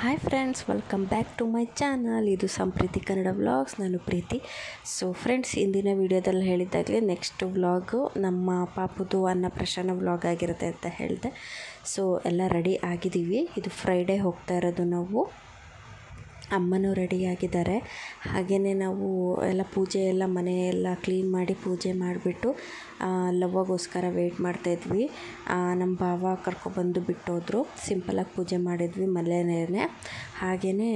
hi friends welcome back to my channel ಇದು Sampreeti Kannada vlogs ನಾನು ಪ್ರೀತಿ so friends ಇಂದಿನ ವಿಡಿಯೋದಲ್ಲಿ ಹೇಳಿದ್ದಾಗಲೇ ನೆಕ್ಸ್ಟ್ ವ್ಲಾಗು ನಮ್ಮ ಪಾಪುದು ಅನ್ನಪ್ರಸನ್ನ ವ್ಲಾಗ್ ಆಗಿರುತ್ತೆ ಅಂತ ಹೇಳಿದೆ ಸೊ ಎಲ್ಲ ರೆಡಿ ಆಗಿದ್ದೀವಿ ಇದು ಫ್ರೈಡೇ ಹೋಗ್ತಾ ಇರೋದು ನಾವು ಅಮ್ಮನೂ ರೆಡಿಯಾಗಿದ್ದಾರೆ ಹಾಗೆಯೇ ನಾವು ಎಲ್ಲ ಪೂಜೆ ಎಲ್ಲ ಮನೆ ಎಲ್ಲ ಕ್ಲೀನ್ ಮಾಡಿ ಪೂಜೆ ಮಾಡಿಬಿಟ್ಟು ಲವ್ವಗೋಸ್ಕರ ವೆಯ್ಟ್ ಮಾಡ್ತಾಯಿದ್ವಿ ನಮ್ಮ ಭಾವ ಕರ್ಕೊಬಂದು ಬಿಟ್ಟೋದ್ರು ಸಿಂಪಲಾಗಿ ಪೂಜೆ ಮಾಡಿದ್ವಿ ಮನೆಯೇ ಹಾಗೆಯೇ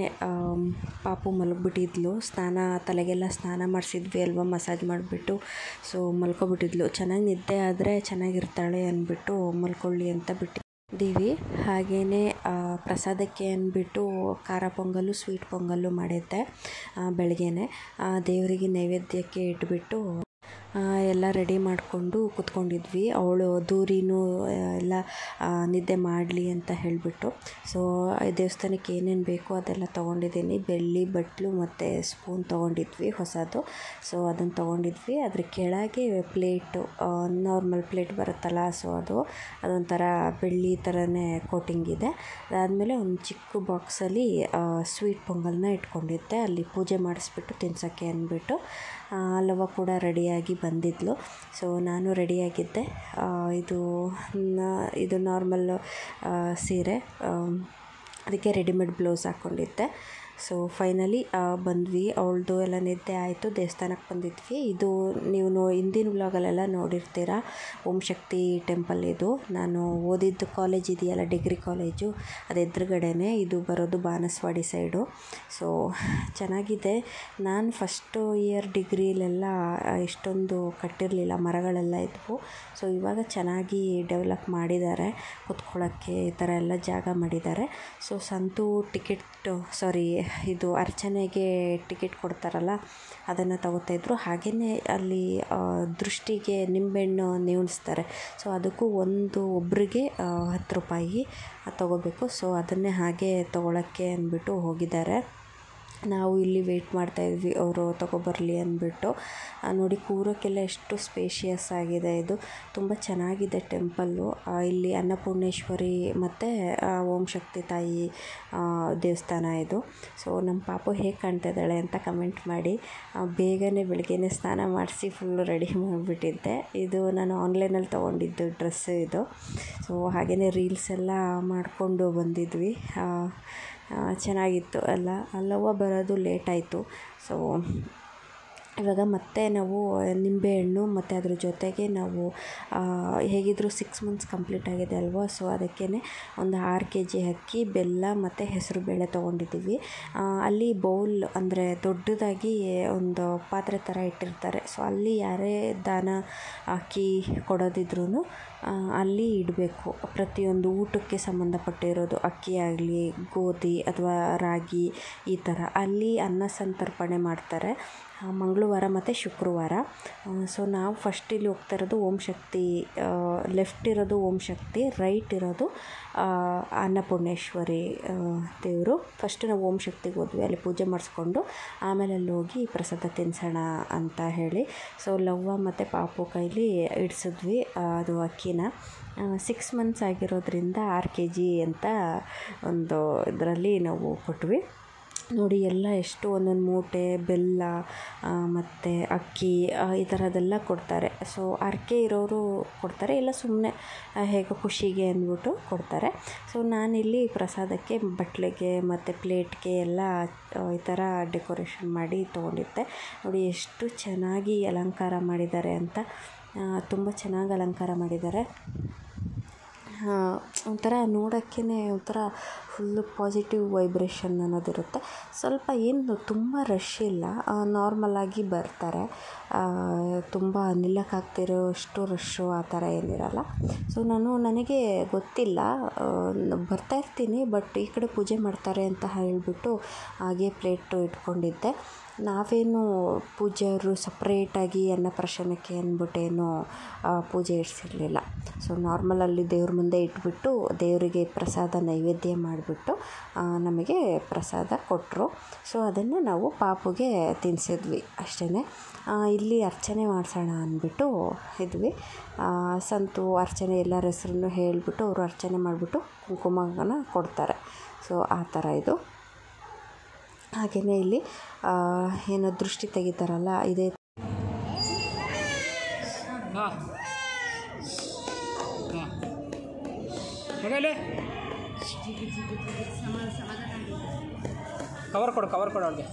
ಪಾಪು ಮಲಗಿಬಿಟ್ಟಿದ್ಲು ಸ್ನಾನ ತಲೆಗೆಲ್ಲ ಸ್ನಾನ ಮಾಡಿಸಿದ್ವಿ ಅಲ್ವಾ ಮಸಾಜ್ ಮಾಡಿಬಿಟ್ಟು ಸೊ ಮಲ್ಕೊಬಿಟ್ಟಿದ್ಲು ಚೆನ್ನಾಗಿ ನಿದ್ದೆ ಆದರೆ ಚೆನ್ನಾಗಿರ್ತಾಳೆ ಅಂದ್ಬಿಟ್ಟು ಮಲ್ಕೊಳ್ಳಿ ಅಂತ ಬಿಟ್ಟು ದೀವಿ ಹಾಗೆಯೇ ಪ್ರಸಾದಕ್ಕೆ ಅಂದ್ಬಿಟ್ಟು ಖಾರ ಪೊಂಗಲ್ಲು ಸ್ವೀಟ್ ಪೊಂಗಲ್ಲು ಮಾಡಿದ್ದೆ ಬೆಳಗ್ಗೆನೆ ದೇವರಿಗೆ ನೈವೇದ್ಯಕ್ಕೆ ಇಟ್ಬಿಟ್ಟು ಎಲ್ಲ ರೆಡಿ ಮಾಡಿಕೊಂಡು ಕೂತ್ಕೊಂಡಿದ್ವಿ ಅವಳು ದೂರಿನೂ ಎಲ್ಲ ನಿದ್ದೆ ಮಾಡಲಿ ಅಂತ ಹೇಳಿಬಿಟ್ಟು ಸೊ ದೇವಸ್ಥಾನಕ್ಕೆ ಏನೇನು ಬೇಕೋ ಅದೆಲ್ಲ ತೊಗೊಂಡಿದ್ದೀನಿ ಬೆಳ್ಳಿ ಬಟ್ಲು ಮತ್ತು ಸ್ಪೂನ್ ತೊಗೊಂಡಿದ್ವಿ ಹೊಸದು ಸೊ ಅದನ್ನು ತೊಗೊಂಡಿದ್ವಿ ಅದ್ರ ಕೆಳಗೆ ಪ್ಲೇಟು ನಾರ್ಮಲ್ ಪ್ಲೇಟ್ ಬರುತ್ತಲ್ಲ ಸೊ ಅದು ಅದೊಂಥರ ಬೆಳ್ಳಿ ಥರನೇ ಕೋಟಿಂಗ್ ಇದೆ ಅದಾದಮೇಲೆ ಒಂದು ಚಿಕ್ಕ ಬಾಕ್ಸಲ್ಲಿ ಸ್ವೀಟ್ ಪೊಂಗಲ್ನ ಇಟ್ಕೊಂಡಿದ್ದೆ ಅಲ್ಲಿ ಪೂಜೆ ಮಾಡಿಸ್ಬಿಟ್ಟು ತಿನ್ಸೋಕ್ಕೆ ಅಂದ್ಬಿಟ್ಟು ಲವ ಕೂಡ ರೆಡಿಯಾಗಿ ಬಂದಿದ್ಲು ಸೊ ನಾನು ರೆಡಿಯಾಗಿದ್ದೆ ಇದು ಇದು ನಾರ್ಮಲ್ ಸೀರೆ ಅದಕ್ಕೆ ರೆಡಿಮೇಡ್ ಬ್ಲೌಸ್ ಹಾಕ್ಕೊಂಡಿದ್ದೆ ಸೊ ಫೈನಲಿ ಬಂದ್ವಿ ಅವಳದು ಎಲ್ಲ ನಿದ್ದೆ ಆಯಿತು ದೇವಸ್ಥಾನಕ್ಕೆ ಬಂದಿದ್ವಿ ಇದು ನೀವು ನೋ ಹಿಂದಿನ ವ್ಲಾಗಲ್ಲೆಲ್ಲ ನೋಡಿರ್ತೀರ ಓಂ ಶಕ್ತಿ ಟೆಂಪಲ್ ಇದು ನಾನು ಓದಿದ್ದು ಕಾಲೇಜ್ ಇದೆಯಲ್ಲ ಡಿಗ್ರಿ ಕಾಲೇಜು ಅದು ಎದುರುಗಡೆನೇ ಇದು ಬರೋದು ಬಾನಸವಾಡಿ ಸೈಡು ಸೊ ಚೆನ್ನಾಗಿದೆ ನಾನು ಫಸ್ಟು ಇಯರ್ ಡಿಗ್ರಿಲೆಲ್ಲ ಇಷ್ಟೊಂದು ಕಟ್ಟಿರಲಿಲ್ಲ ಮರಗಳೆಲ್ಲ ಇದ್ವು ಸೊ ಇವಾಗ ಚೆನ್ನಾಗಿ ಡೆವಲಪ್ ಮಾಡಿದ್ದಾರೆ ಕೂತ್ಕೊಳ್ಳೋಕ್ಕೆ ಈ ಥರ ಎಲ್ಲ ಜಾಗ ಮಾಡಿದ್ದಾರೆ ಸೊ ಸಂತು ಟಿಕೆಟ್ ಸಾರಿ ಇದು ಅರ್ಚನೆಗೆ ಟಿಕೆಟ್ ಕೊಡ್ತಾರಲ್ಲ ಅದನ್ನು ತಗೋತಾಯಿದ್ರು ಹಾಗೆಯೇ ಅಲ್ಲಿ ದೃಷ್ಟಿಗೆ ನಿಂಬೆಹಣ್ಣು ನೇವಣಿಸ್ತಾರೆ ಸೊ ಅದಕ್ಕೂ ಒಂದು ಒಬ್ಬರಿಗೆ ಹತ್ತು ರೂಪಾಯಿ ತಗೋಬೇಕು ಸೊ ಅದನ್ನೇ ಹಾಗೆ ತೊಗೊಳಕ್ಕೆ ಅಂದ್ಬಿಟ್ಟು ಹೋಗಿದ್ದಾರೆ ನಾವು ಇಲ್ಲಿ ವೆಯ್ಟ್ ಮಾಡ್ತಾಯಿದ್ವಿ ಅವರು ತೊಗೊಬರಲಿ ಅಂದ್ಬಿಟ್ಟು ನೋಡಿ ಕೂರೋಕ್ಕೆಲ್ಲ ಎಷ್ಟು ಸ್ಪೇಷಿಯಸ್ ಆಗಿದೆ ಇದು ತುಂಬ ಚೆನ್ನಾಗಿದೆ ಟೆಂಪಲ್ಲು ಇಲ್ಲಿ ಅನ್ನಪೂರ್ಣೇಶ್ವರಿ ಮತ್ತು ಓಂ ಶಕ್ತಿ ತಾಯಿ ದೇವಸ್ಥಾನ ಇದು ಸೊ ನಮ್ಮ ಪಾಪು ಹೇಗೆ ಕಾಣ್ತಾ ಇದ್ದಾಳೆ ಅಂತ ಕಮೆಂಟ್ ಮಾಡಿ ಬೇಗನೆ ಬೆಳಗ್ಗೆನೇ ಸ್ನಾನ ಮಾಡಿಸಿ ಫುಲ್ಲು ರೆಡಿ ಮಾಡಿಬಿಟ್ಟಿದ್ದೆ ಇದು ನಾನು ಆನ್ಲೈನಲ್ಲಿ ತೊಗೊಂಡಿದ್ದು ಡ್ರೆಸ್ಸು ಇದು ಸೊ ಹಾಗೆಯೇ ರೀಲ್ಸ್ ಎಲ್ಲ ಮಾಡಿಕೊಂಡು ಬಂದಿದ್ವಿ ಚೆನ್ನಾಗಿತ್ತು ಎಲ್ಲ ಅಲ್ಲವ್ವ ಬರೋದು ಲೇಟ್ ಆಯಿತು ಸೊ ಇವಾಗ ಮತ್ತೆ ನಾವು ನಿಂಬೆಹಣ್ಣು ಮತ್ತು ಅದ್ರ ಜೊತೆಗೆ ನಾವು ಹೇಗಿದ್ದರೂ ಸಿಕ್ಸ್ ಮಂತ್ಸ್ ಕಂಪ್ಲೀಟ್ ಆಗಿದೆ ಅಲ್ವಾ ಸೊ ಅದಕ್ಕೇ ಒಂದು ಆರು ಕೆ ಜಿ ಅಕ್ಕಿ ಬೆಲ್ಲ ಮತ್ತು ಹೆಸರು ಬೇಳೆ ತೊಗೊಂಡಿದ್ದೀವಿ ಅಲ್ಲಿ ಬೌಲ್ ಅಂದರೆ ದೊಡ್ಡದಾಗಿ ಒಂದು ಪಾತ್ರೆ ಥರ ಇಟ್ಟಿರ್ತಾರೆ ಸೊ ಅಲ್ಲಿ ಯಾರೇ ದಾನ ಅಕ್ಕಿ ಕೊಡೋದಿದ್ರೂ ಅಲ್ಲಿ ಇಡಬೇಕು ಪ್ರತಿಯೊಂದು ಊಟಕ್ಕೆ ಸಂಬಂಧಪಟ್ಟಿರೋದು ಅಕ್ಕಿ ಆಗಲಿ ಗೋಧಿ ಅಥವಾ ರಾಗಿ ಈ ಥರ ಅಲ್ಲಿ ಅನ್ನ ಸಂತರ್ಪಣೆ ಮಾಡ್ತಾರೆ ಮಂಗಳವಾರ ಮತ್ತು ಶುಕ್ರವಾರ ಸೊ ನಾವು ಫಸ್ಟ್ ಇಲ್ಲಿ ಹೋಗ್ತಾ ಇರೋದು ಓಂ ಶಕ್ತಿ ಲೆಫ್ಟ್ ಇರೋದು ಓಂ ಶಕ್ತಿ ರೈಟ್ ಇರೋದು ಅನ್ನಪೂರ್ಣೇಶ್ವರಿ ದೇವರು ಫಸ್ಟ್ ನಾವು ಓಂ ಶಕ್ತಿಗೆ ಹೋದ್ವಿ ಅಲ್ಲಿ ಪೂಜೆ ಮಾಡಿಸ್ಕೊಂಡು ಆಮೇಲೆ ಅಲ್ಲಿ ಹೋಗಿ ಪ್ರಸಾದ ತಿನ್ಸೋಣ ಅಂತ ಹೇಳಿ ಸೊ ಲವ್ವ ಮತ್ತು ಪಾಪು ಕೈಲಿ ಇಡಿಸಿದ್ವಿ ಅದು ಅಕ್ಕಿನ ಸಿಕ್ಸ್ ಮಂತ್ಸ್ ಆಗಿರೋದ್ರಿಂದ ಆರು ಕೆ ಜಿ ಅಂತ ಒಂದು ಇದರಲ್ಲಿ ನಾವು ಕೊಟ್ವಿ ನೋಡಿ ಎಲ್ಲ ಎಷ್ಟು ಒಂದೊಂದು ಮೂಟೆ ಬೆಲ್ಲ ಮತ್ತು ಅಕ್ಕಿ ಈ ಥರದ್ದೆಲ್ಲ ಕೊಡ್ತಾರೆ ಸೊ ಹರಕೆ ಇರೋರು ಕೊಡ್ತಾರೆ ಇಲ್ಲ ಸುಮ್ಮನೆ ಹೇಗೋ ಖುಷಿಗೆ ಅಂದ್ಬಿಟ್ಟು ಕೊಡ್ತಾರೆ ಸೊ ನಾನಿಲ್ಲಿ ಪ್ರಸಾದಕ್ಕೆ ಬಟ್ಲಿಗೆ ಮತ್ತು ಪ್ಲೇಟ್ಗೆ ಎಲ್ಲ ಈ ಥರ ಡೆಕೋರೇಷನ್ ಮಾಡಿ ತೊಗೊಂಡಿದ್ದೆ ನೋಡಿ ಎಷ್ಟು ಚೆನ್ನಾಗಿ ಅಲಂಕಾರ ಮಾಡಿದ್ದಾರೆ ಅಂತ ತುಂಬ ಚೆನ್ನಾಗಿ ಅಲಂಕಾರ ಮಾಡಿದ್ದಾರೆ ಒಂಥರ ನೋಡೋಕ್ಕೇ ಒಂಥರ ಫುಲ್ಲು ಪಾಸಿಟಿವ್ ವೈಬ್ರೇಷನ್ ಅನ್ನೋದಿರುತ್ತೆ ಸ್ವಲ್ಪ ಏನು ತುಂಬ ರಶ್ ಇಲ್ಲ ನಾರ್ಮಲಾಗಿ ಬರ್ತಾರೆ ತುಂಬ ನಿಲ್ಲಕ್ಕಾಗ್ತಿರೋ ಅಷ್ಟು ರಶ್ಶು ಆ ಥರ ಏನಿರಲ್ಲ ಸೊ ನಾನು ನನಗೆ ಗೊತ್ತಿಲ್ಲ ಬರ್ತಾಯಿರ್ತೀನಿ ಬಟ್ ಈ ಕಡೆ ಪೂಜೆ ಮಾಡ್ತಾರೆ ಅಂತ ಹೇಳಿಬಿಟ್ಟು ಹಾಗೆ ಪ್ಲೇಟು ಇಟ್ಕೊಂಡಿದ್ದೆ ನಾವೇನು ಪೂಜೆಯವರು ಸಪ್ರೇಟಾಗಿ ಅನ್ನಪ್ರಸನ್ನಕ್ಕೆ ಅಂದ್ಬಿಟ್ಟೇನು ಪೂಜೆ ಇಡಿಸಿರ್ಲಿಲ್ಲ ಸೊ ನಾರ್ಮಲಲ್ಲಿ ದೇವ್ರ ಮುಂದೆ ಇಟ್ಬಿಟ್ಟು ದೇವರಿಗೆ ಪ್ರಸಾದ ನೈವೇದ್ಯ ಮಾಡಿಬಿಟ್ಟು ನಮಗೆ ಪ್ರಸಾದ ಕೊಟ್ಟರು ಸೊ ಅದನ್ನು ನಾವು ಪಾಪುಗೆ ತಿನ್ನಿಸಿದ್ವಿ ಅಷ್ಟೇ ಇಲ್ಲಿ ಅರ್ಚನೆ ಮಾಡಿಸೋಣ ಅಂದ್ಬಿಟ್ಟು ಇದ್ವಿ ಸಂತು ಅರ್ಚನೆ ಎಲ್ಲರ ಹೆಸ್ರನ್ನು ಹೇಳಿಬಿಟ್ಟು ಅವರು ಅರ್ಚನೆ ಮಾಡಿಬಿಟ್ಟು ಕುಂಕುಮನ ಕೊಡ್ತಾರೆ ಸೊ ಸೊ ಆ ಥರ ಇದು ಹಾಗೆಯೇ ಇಲ್ಲಿ ಆ, ಏನೋ ದೃಷ್ಟಿ ತೆಗಿತಾರಲ್ಲ ಇದೇ ಹಾಂ ಹಾಂ ಮಗಲೇ ಕವರ್ ಕೊಡು ಕವರ್ ಕೊಡು ಅವ್ರಿಗೆ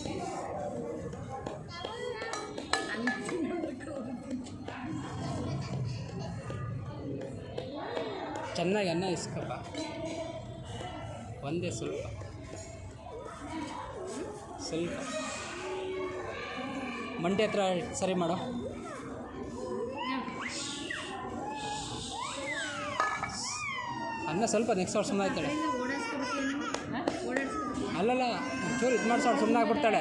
ಚೆನ್ನಾಗಿ ಅನ್ನ ಇಸ್ಕಪ್ಪ ಒಂದೇ ಸ್ವಲ್ಪ ಸ್ವಲ್ಪ ಮಂಡಿ ಹತ್ರ ಸರಿ ಮಾಡು ಅನ್ನ ಸ್ವಲ್ಪ ನೆಕ್ಸ್ಟ್ ಅವ್ರು ಸುಮ್ಮನೆ ಆಯ್ತಾಳೆ ಅಲ್ಲಲ್ಲ ಒಂಚೂರು ಇದು ಮಾಡ್ಸೋಳು ಸುಮ್ಮನೆ ಆಗ್ಬಿಡ್ತಾಳೆ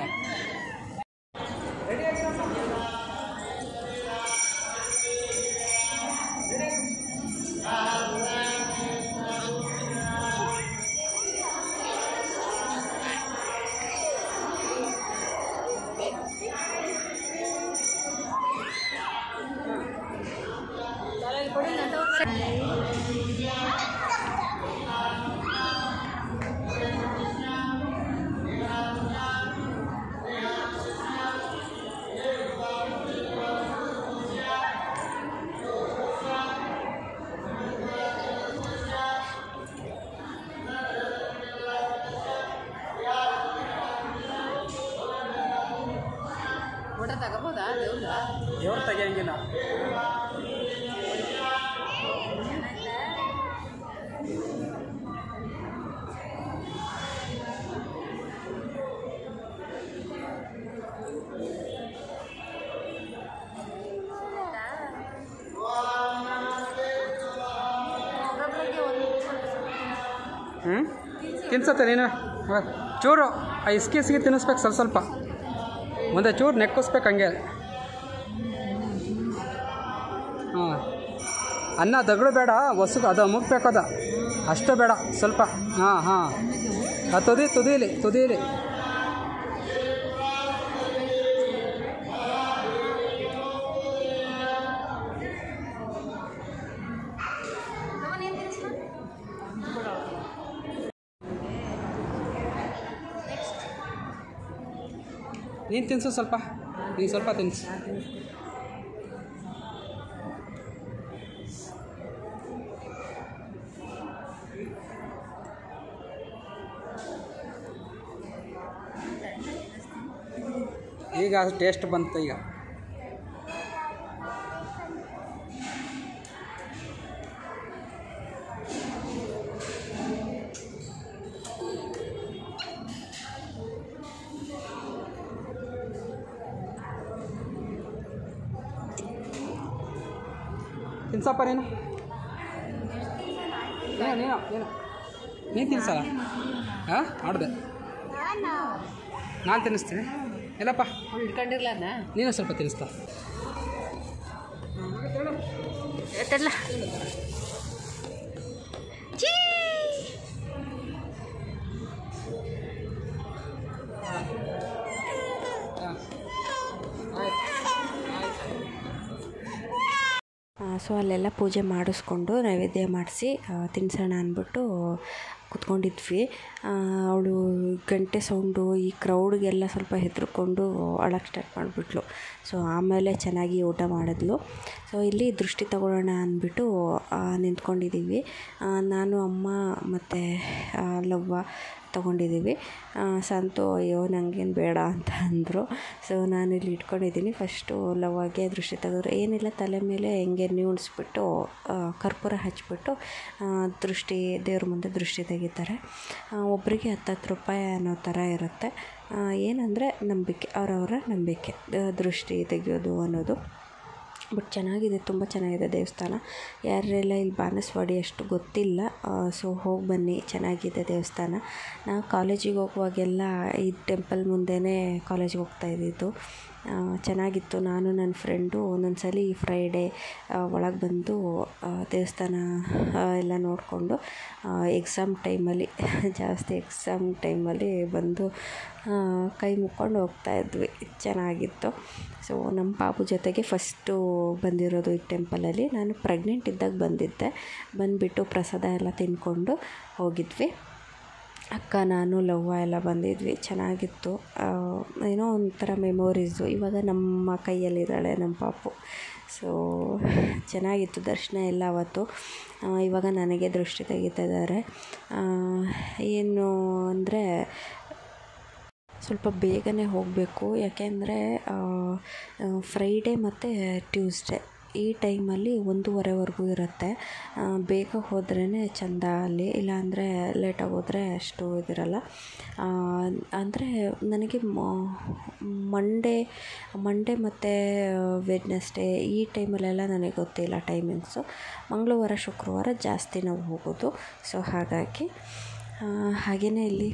ದೇವ್ರು ತೆಗಿಯಂಗಿಲ್ಲ ಹ್ಞೂ ತಿನ್ಸತ್ತೆ ನೀನು ಹ, ಚೂರು ಆ ಇಸ್ಕಿ ಇಸ್ಕಿ ತಿನ್ನಿಸ್ಬೇಕು ಸ್ವಲ್ಪ ಸ್ವಲ್ಪ ಮುಂದೆ ಚೂರು ನೆಕ್ಕಿಸ್ಬೇಕು ಹಂಗೆ ಹಾಂ ಅನ್ನ ದಗಡು ಬೇಡ ಹೊಸು ಅದು ಮುಗ್ಬೇಕದ ಅಷ್ಟು ಬೇಡ ಸ್ವಲ್ಪ ಹಾಂ ಹಾಂ ಆ ತುದಿ ತುದೀಲಿ ತುದೀಲಿ ನೀನು ತಿನ್ಸು ಸ್ವಲ್ಪ ನೀನು ಸ್ವಲ್ಪ ತಿನ್ಸು ಈಗ ಟೇಸ್ಟ್ ಬಂತು ಈಗ ತಿನ್ಸಪ್ಪ ನೀನು ನೀನು ನೀನು ನೀನು ನೀನು ತಿನ್ಸಲ್ಲ ಹಾಂ ಮಾಡಿದೆ ನಾನು ತಿನ್ನಿಸ್ತೀನಿ ಎಲ್ಲಪ್ಪ ಇಟ್ಕೊಂಡಿರ್ಲನ ನೀನು ಸ್ವಲ್ಪ ತಿನ್ನಿಸ್ತಾ ತಡ್ಲ ಹಾಂ ಸೊ ಅಲ್ಲೆಲ್ಲ ಪೂಜೆ ಮಾಡಿಸ್ಕೊಂಡು ನೈವೇದ್ಯ ಮಾಡಿಸಿ ತಿನ್ಸೋಣ ಅಂದ್ಬಿಟ್ಟು ಕುತ್ಕೊಂಡಿದ್ವಿ ಅವಳು ಗಂಟೆ ಸೌಂಡು ಈ ಕ್ರೌಡ್ಗೆಲ್ಲ ಸ್ವಲ್ಪ ಹೆದರ್ಕೊಂಡು ಅಳಕ್ಕೆ ಸ್ಟಾರ್ಟ್ ಮಾಡಿಬಿಟ್ಲು ಸೊ ಆಮೇಲೆ ಚೆನ್ನಾಗಿ ಊಟ ಮಾಡಿದ್ಲು ಸೊ ಇಲ್ಲಿ ದೃಷ್ಟಿ ತಗೊಳ್ಳೋಣ ಅಂದ್ಬಿಟ್ಟು ಆ, ನಿಂತ್ಕೊಂಡಿದ್ದೀವಿ ಆ, ನಾನು ಅಮ್ಮ ಮತ್ತು ಲವ್ವ ತೊಗೊಂಡಿದ್ದೀವಿ ಸಂತು ಅಯ್ಯೋ ನನಗೇನು ಬೇಡ ಅಂತ ಅಂದರು ಸೊ ನಾನು ಇಲ್ಲಿ ಇಟ್ಕೊಂಡಿದ್ದೀನಿ ಫಸ್ಟು ಲವ್ವಾಗೆ ದೃಷ್ಟಿ ತೆಗೆದ್ರು ಏನಿಲ್ಲ ತಲೆ ಮೇಲೆ ಹೆಂಗೆ ನ್ಯೂಣಿಸ್ಬಿಟ್ಟು ಕರ್ಪೂರ ಹಚ್ಬಿಟ್ಟು ಆ, ದೃಷ್ಟಿ ದೇವ್ರ ಮುಂದೆ ದೃಷ್ಟಿ ತೆಗಿತಾರೆ ಆ, ಒಬ್ಬರಿಗೆ ಹತ್ತತ್ತು ರೂಪಾಯಿ ಅನ್ನೋ ಥರ ಇರುತ್ತೆ ಆ, ಏನಂದರೆ ನಂಬಿಕೆ ಅವರವರ ನಂಬಿಕೆ ದ- ದೃಷ್ಟಿ ತೆಗೆಯೋದು ಅನ್ನೋದು ಬಟ್ ಚೆನ್ನಾಗಿದೆ ತುಂಬ ಚೆನ್ನಾಗಿದೆ ದೇವಸ್ಥಾನ ಯಾರೆಲ್ಲ ಇಲ್ಲಿ ಬಾನಸವಾಡಿ ಅಷ್ಟು ಗೊತ್ತಿಲ್ಲ ಸೊ ಹೋಗಿ ಬನ್ನಿ ಚೆನ್ನಾಗಿದೆ ದೇವಸ್ಥಾನ ನಾವು ಕಾಲೇಜಿಗೆ ಹೋಗುವಾಗೆಲ್ಲ ಈ ಟೆಂಪಲ್ ಮುಂದೆನೇ ಕಾಲೇಜಿಗೆ ಹೋಗ್ತಾ ಇದ್ದಿದ್ದು ಆ, ಚೆನ್ನಾಗಿತ್ತು ನಾನು ನನ್ನ ಫ್ರೆಂಡು ಒಂದೊಂದು ಸಲ ಫ್ರೈಡೇ ಒಳಗೆ ಬಂದು ಆ, ದೇವಸ್ಥಾನ ಆ, ಎಲ್ಲ ನೋಡಿಕೊಂಡು ಎಕ್ಸಾಮ್ ಟೈಮಲ್ಲಿ ಜಾಸ್ತಿ ಎಕ್ಸಾಮ್ ಟೈಮಲ್ಲಿ ಬಂದು ಆ, ಕೈ ಮುಕ್ಕೊಂಡು ಹೋಗ್ತಾ ಇದ್ವಿ ಚೆನ್ನಾಗಿತ್ತು ಸೊ ನಮ್ಮ ಪಾಪು ಜೊತೆಗೆ ಫಸ್ಟು ಬಂದಿರೋದು ಈ ಟೆಂಪಲಲ್ಲಿ ನಾನು ಪ್ರೆಗ್ನೆಂಟ್ ಇದ್ದಾಗ ಬಂದಿದ್ದೆ ಬಂದುಬಿಟ್ಟು ಪ್ರಸಾದ ಎಲ್ಲ ತಿಂದ್ಕೊಂಡು ಹೋಗಿದ್ವಿ ಅಕ್ಕ ನಾನು ಲವ್ವ ಎಲ್ಲ ಬಂದಿದ್ವಿ ಚೆನ್ನಾಗಿತ್ತು ಆ, ಏನೋ ಒಂಥರ ಮೆಮೊರೀಸು ಇವಾಗ ನಮ್ಮ ಕೈಯಲ್ಲಿದ್ದಾಳೆ ನಮ್ಮ ಪಾಪು ಸೊ ಚೆನ್ನಾಗಿತ್ತು ದರ್ಶನ ಎಲ್ಲ ಅವತ್ತು ಆ, ಇವಾಗ ನನಗೆ ದೃಷ್ಟಿ ತೆಗಿತಾ ಇದ್ದಾರೆ ಆ, ಏನು ಅಂದರೆ ಸ್ವಲ್ಪ ಬೇಗನೆ ಹೋಗಬೇಕು ಯಾಕೆಂದರೆ ಫ್ರೈಡೇ ಮತ್ತು ಟ್ಯೂಸ್ಡೇ ಈ ಟೈಮಲ್ಲಿ ಒಂದೂವರೆವರೆಗೂ ಇರುತ್ತೆ ಆ, ಬೇಗ ಹೋದ್ರೇ ಚೆಂದ ಅಲ್ಲಿ ಇಲ್ಲಾಂದರೆ ಲೇಟಾಗಿ ಹೋದರೆ ಅಷ್ಟು ಇದಿರಲ್ಲ ಅಂದರೆ ನನಗೆ ಮಂಡೇ ಮಂಡೇ ಮತ್ತು ವೆಡ್ನೆಸ್ಡೇ ಈ ಟೈಮಲ್ಲೆಲ್ಲ ನನಗೆ ಗೊತ್ತಿಲ್ಲ ಟೈಮಿಂಗ್ಸು ಮಂಗಳವಾರ ಶುಕ್ರವಾರ ಜಾಸ್ತಿ ನಾವು ಹೋಗೋದು ಸೊ ಹಾಗಾಗಿ ಹಾಗೆಯೇ ಇಲ್ಲಿ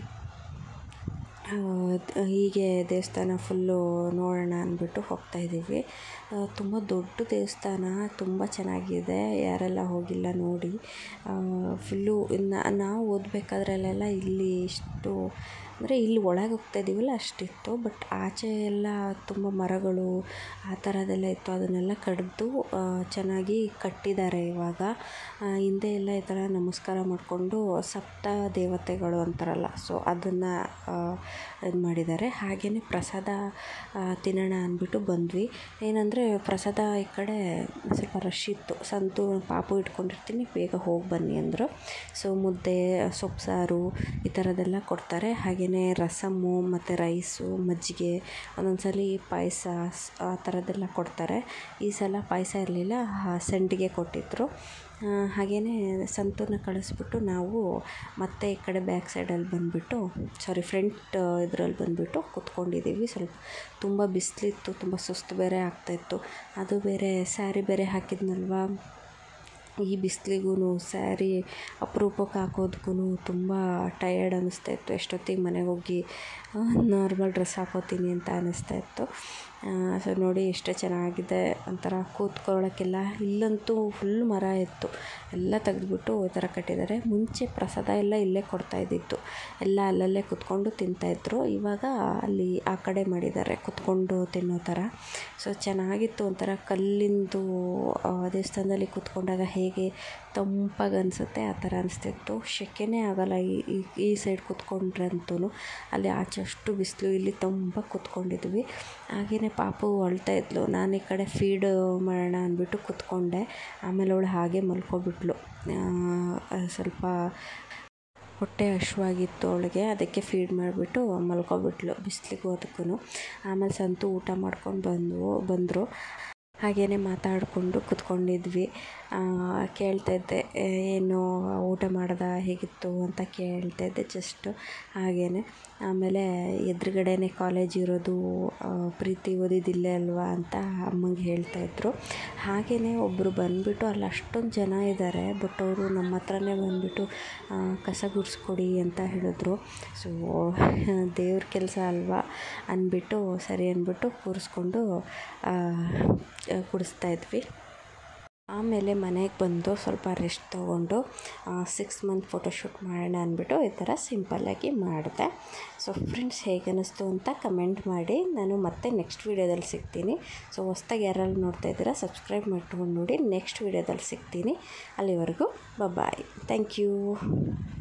ಆ, ದ- ಹೀಗೆ ದೇವಸ್ಥಾನ ಫುಲ್ಲು ನೋಡೋಣ ಅಂದ್ಬಿಟ್ಟು ಹೋಗ್ತಾ ಇದ್ದೀವಿ ತುಂಬ ದೊಡ್ಡ ದೇವಸ್ಥಾನ ತುಂಬ ಚೆನ್ನಾಗಿದೆ ಯಾರೆಲ್ಲ ಹೋಗಿಲ್ಲ ನೋಡಿ ಫುಲ್ಲು ನಾವು ಓದಬೇಕಾದ್ರಲ್ಲೆಲ್ಲ ಇಲ್ಲಿ ಇಷ್ಟು ಅಂದರೆ ಇಲ್ಲಿ ಒಳಗೆ ಹೋಗ್ತಾ ಇದ್ದೀವಲ್ಲ ಅಷ್ಟಿತ್ತು ಬಟ್ ಆಚೆ ಎಲ್ಲ ತುಂಬ ಮರಗಳು ಆ ಥರದ್ದೆಲ್ಲ ಇತ್ತು ಅದನ್ನೆಲ್ಲ ಕಡಿದು ಚೆನ್ನಾಗಿ ಕಟ್ಟಿದ್ದಾರೆ ಇವಾಗ ಆ, ಹಿಂದೆ ಎಲ್ಲ ಈ ಥರ ನಮಸ್ಕಾರ ಮಾಡಿಕೊಂಡು ಸಪ್ತ ದೇವತೆಗಳು ಅಂತಾರಲ್ಲ ಸೊ ಅದನ್ನು ಇದು ಮಾಡಿದ್ದಾರೆ ಹಾಗೆಯೇ ಪ್ರಸಾದ ಆ, ತಿನ್ನೋಣ ಅಂದ್ಬಿಟ್ಟು ಬಂದ್ವಿ ಏನಂದರೆ ಪ್ರಸಾದ ಈ ಕಡೆ ಸ್ವಲ್ಪ ರಶ್ ಇತ್ತು ಸಂತು ಪಾಪು ಇಟ್ಕೊಂಡಿರ್ತೀನಿ ಬೇಗ ಹೋಗಿ ಬನ್ನಿ ಅಂದರು ಸೊ ಮುದ್ದೆ ಸೊಪ್ಪು ಸಾರು ಈ ಥರದ್ದೆಲ್ಲ ಕೊಡ್ತಾರೆ ಹಾಗೆಯೇ ರಸಮ್ಮು ಮತ್ತು ರೈಸು ಮಜ್ಜಿಗೆ ಒಂದೊಂದು ಸಲ ಪಾಯಸ ಆ ಥರದ್ದೆಲ್ಲ ಕೊಡ್ತಾರೆ ಈ ಸಲ ಪಾಯಸ ಇರಲಿಲ್ಲ ಸಂಡಿಗೆ ಕೊಟ್ಟಿದ್ದರು ಹಾಗೆಯೇ ಸಂತೂರ್ನ ಕಳಿಸ್ಬಿಟ್ಟು ನಾವು ಮತ್ತೆ ಈ ಕಡೆ ಬ್ಯಾಕ್ ಸೈಡಲ್ಲಿ ಬಂದುಬಿಟ್ಟು ಸಾರಿ ಫ್ರಂಟ್ ಇದರಲ್ಲಿ ಬಂದುಬಿಟ್ಟು ಕೂತ್ಕೊಂಡಿದ್ದೀವಿ ಸ್ವಲ್ಪ ತುಂಬ ಬಿಸಿಲಿತ್ತು ತುಂಬ ಸುಸ್ತು ಬೇರೆ ಆಗ್ತಾಯಿತ್ತು ಅದು ಬೇರೆ ಸ್ಯಾರಿ ಬೇರೆ ಹಾಕಿದ್ನಲ್ವಾ ಈ ಬಿಸಿಲಿಗೂ ಸ್ಯಾರಿ ಅಪರೂಪಕ್ಕೆ ಹಾಕೋದಕ್ಕೂ ತುಂಬ ಟಯರ್ಡ್ ಅನ್ನಿಸ್ತಾ ಇತ್ತು ಎಷ್ಟೊತ್ತಿಗೆ ಮನೆಗೆ ಹೋಗಿ ನಾರ್ಮಲ್ ಡ್ರೆಸ್ ಹಾಕೋತೀನಿ ಅಂತ ಅನ್ನಿಸ್ತಾ ಇತ್ತು ಸೊ ನೋಡಿ ಎಷ್ಟು ಚೆನ್ನಾಗಿದೆ ಒಂಥರ ಕೂತ್ಕೊಳ್ಳೋಕ್ಕೆಲ್ಲ ಇಲ್ಲಂತೂ ಫುಲ್ ಮರ ಇತ್ತು ಎಲ್ಲ ತೆಗೆದ್ಬಿಟ್ಟು ಈ ಥರ ಕಟ್ಟಿದ್ದಾರೆ ಮುಂಚೆ ಪ್ರಸಾದ ಎಲ್ಲ ಇಲ್ಲೇ ಕೊಡ್ತಾ ಇದ್ದಿತ್ತು ಎಲ್ಲ ಅಲ್ಲಲ್ಲೇ ಕುತ್ಕೊಂಡು ತಿಂತಾಯಿದ್ರು ಇವಾಗ ಅಲ್ಲಿ ಆ ಕಡೆ ಮಾಡಿದ್ದಾರೆ ಕುತ್ಕೊಂಡು ತಿನ್ನೋ ಥರ ಸೊ ಚೆನ್ನಾಗಿತ್ತು ಒಂಥರ ಕಲ್ಲಿಂದು ಆ, ದೇವಸ್ಥಾನದಲ್ಲಿ ಕೂತ್ಕೊಂಡಾಗ ಹೇಗೆ ತಂಪಾಗಿ ಅನಿಸುತ್ತೆ ಆ ಥರ ಅನಿಸ್ತಿತ್ತು ಸೆಕೆನೇ ಆಗಲ್ಲ ಈ ಈ- ಈ ಸೈಡ್ ಕೂತ್ಕೊಂಡ್ರಂತೂ ಅಲ್ಲಿ ಆಚೆ ಅಷ್ಟು ಬಿಸಿಲು ಇಲ್ಲಿ ತುಂಬ ಕೂತ್ಕೊಂಡಿದ್ವಿ ಹಾಗೆಯೇ ಪಾಪು ಅಳ್ತಾ ಇದ್ಲು ನಾನು ಈ ಕಡೆ ಫೀಡ್ ಮಾಡೋಣ ಅಂದ್ಬಿಟ್ಟು ಕೂತ್ಕೊಂಡೆ ಆಮೇಲೆ ಅವಳು ಹಾಗೆ ಮಲ್ಕೊಬಿಟ್ಲು ಆ, ಸ್ವಲ್ಪ ಹೊಟ್ಟೆ ಹಶ್ವಾಗಿತ್ತು ಅವಳಿಗೆ ಅದಕ್ಕೆ ಫೀಡ್ ಮಾಡಿಬಿಟ್ಟು ಮಲ್ಕೊಬಿಟ್ಲು ಬಿಸಿಲಿಗೂ ಅದಕ್ಕೂ ಆಮೇಲೆ ಸಂತು ಊಟ ಮಾಡ್ಕೊಂಡು ಬಂದವು ಬಂದರು ಹಾಗೆಯೇ ಮಾತಾಡಿಕೊಂಡು ಕೂತ್ಕೊಂಡಿದ್ವಿ ಆ, ಕೇಳ್ತಾ ಇದ್ದೆ ಏನು ಊಟ ಮಾಡ್ದ ಹೇಗಿತ್ತು ಅಂತ ಕೇಳ್ತಾ ಇದ್ದೆ ಜಸ್ಟ್ ಹಾಗೆಯೇ ಆಮೇಲೆ ಎದುರುಗಡೆನೇ ಕಾಲೇಜ್ ಇರೋದು ಆ, ಪ್ರೀತಿ ಓದಿದ್ದಿಲ್ಲೇ ಅಲ್ವಾ ಅಂತ ಅಮ್ಮಂಗೆ ಹೇಳ್ತಾಯಿದ್ರು ಹಾಗೆಯೇ ಒಬ್ಬರು ಬಂದುಬಿಟ್ಟು ಅಲ್ಲಿ ಅಷ್ಟೊಂದು ಜನ ಇದ್ದಾರೆ ಬಟ್ ಅವರು ನಮ್ಮ ಹತ್ರನೇ ಬಂದುಬಿಟ್ಟು ಕಸ ಗುಡಿಸ್ಕೊಡಿ ಅಂತ ಹೇಳಿದ್ರು ಸೊ ದೇವ್ರ ಕೆಲಸ ಅಲ್ವಾ ಅಂದ್ಬಿಟ್ಟು ಸರಿ ಅಂದ್ಬಿಟ್ಟು ಕೂರಿಸ್ಕೊಂಡು ಆ, ಕುಡಿಸ್ತಾ ಇದ್ವಿ ಆಮೇಲೆ ಮನೆಗೆ ಬಂದು ಸ್ವಲ್ಪ ರೆಸ್ಟ್ ತೊಗೊಂಡು ಸಿಕ್ಸ್ ಮಂತ್ ಫೋಟೋಶೂಟ್ ಮಾಡೋಣ ಅಂದ್ಬಿಟ್ಟು ಈ ಥರ ಸಿಂಪಲ್ಲಾಗಿ ಮಾಡಿದೆ ಸೊ ಫ್ರೆಂಡ್ಸ್ ಹೇಗೆ ಅನ್ನಿಸ್ತು ಅಂತ ಕಮೆಂಟ್ ಮಾಡಿ ನಾನು ಮತ್ತೆ ನೆಕ್ಸ್ಟ್ ವೀಡಿಯೋದಲ್ಲಿ ಸಿಗ್ತೀನಿ ಸೊ ಹೊಸ್ದಾಗಿ ಯಾರೆಲ್ಲ ನೋಡ್ತಾ ಇದ್ದೀರಾ ಸಬ್ಸ್ಕ್ರೈಬ್ ಮಾಡ್ಕೊಂಡು ನೋಡಿ ನೆಕ್ಸ್ಟ್ ವೀಡಿಯೋದಲ್ಲಿ ಸಿಗ್ತೀನಿ ಅಲ್ಲಿವರೆಗೂ ಬಾಯ್ ಥ್ಯಾಂಕ್ ಯು